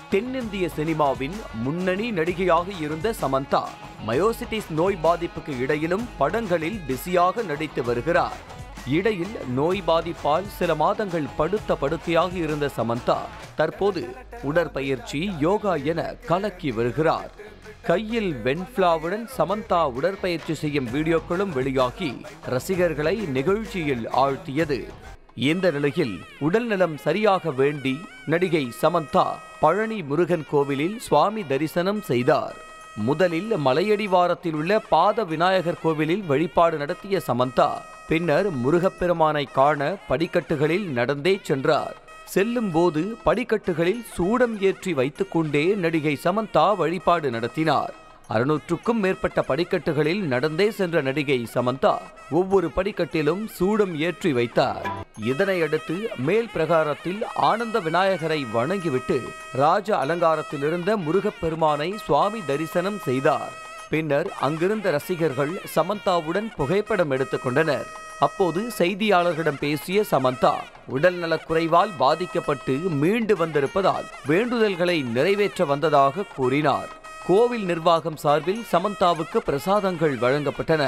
தென்னிந்திய சினிமாவின் முன்னணி நடிகையாக இருந்த சமந்தா மயோசிட்டிஸ் நோய் பாதிப்புக்கு இடையிலும் படங்களில் பிஸியாக நடித்து வருகிறார் இடையில் நோய் பாதிப்பால் சில மாதங்கள் படுத்த படுக்கையாக இருந்த சமந்தா தற்போது உடற்பயிற்சி யோகா என கலக்கி வருகிறார் கையில் வெண்ஃபிளாவுடன் சமந்தா உடற்பயிற்சி செய்யும் வீடியோக்களும் வெளியாகி ரசிகர்களை நிகழ்ச்சியில் ஆழ்த்தியது இந்த நிலையில் உடல்நலம் சரியாக வேண்டி நடிகை சமந்தா பழனி முருகன் கோவிலில் சுவாமி தரிசனம் செய்தார் முதலில் மலையடிவாரத்தில் உள்ள பாத விநாயகர் கோவிலில் வழிபாடு நடத்திய சமந்தா பின்னர் முருகப்பெருமானை காண படிக்கட்டுகளில் நடந்தே சென்றார் செல்லும் போது படிக்கட்டுகளில் சூடம் ஏற்றி வைத்துக்கொண்டே நடிகை சமந்தா வழிபாடு நடத்தினார் அறுநூற்றுக்கும் மேற்பட்ட படிக்கட்டுகளில் நடந்தே சென்ற நடிகை சமந்தா ஒவ்வொரு படிக்கட்டிலும் சூடம் ஏற்றி வைத்தார் இதனையடுத்து மேல் பிரகாரத்தில் ஆனந்த விநாயகரை வணங்கிவிட்டு ராஜ அலங்காரத்தில் இருந்த முருகப்பெருமானை சுவாமி தரிசனம் செய்தார் பின்னர் அங்கிருந்த ரசிகர்கள் சமந்தாவுடன் புகைப்படம் எடுத்துக் கொண்டனர் அப்போது செய்தியாளர்களிடம் பேசிய சமந்தா உடல்நலக் குறைவால் பாதிக்கப்பட்டு மீண்டு வந்திருப்பதால் வேண்டுதல்களை நிறைவேற்ற வந்ததாக கூறினார் கோவில் நிர்வாகம் சார்பில் சமந்தாவுக்கு பிரசாதங்கள் வழங்கப்பட்டன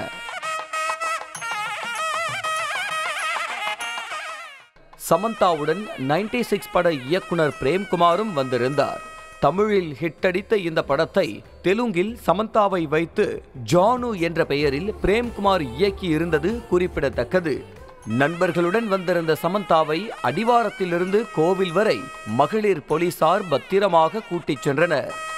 சமந்தாவுடன் 96 சிக்ஸ் பட இயக்குனர் பிரேம்குமாரும் வந்திருந்தார் தமிழில் ஹிட்டடித்த இந்த படத்தை தெலுங்கில் சமந்தாவை வைத்து ஜானு என்ற பெயரில் பிரேம்குமார் இயக்கி இருந்தது குறிப்பிடத்தக்கது நண்பர்களுடன் வந்திருந்த சமந்தாவை அடிவாரத்திலிருந்து கோவில் வரை மகளிர் போலீசார் பத்திரமாக கூட்டிச் சென்றனர்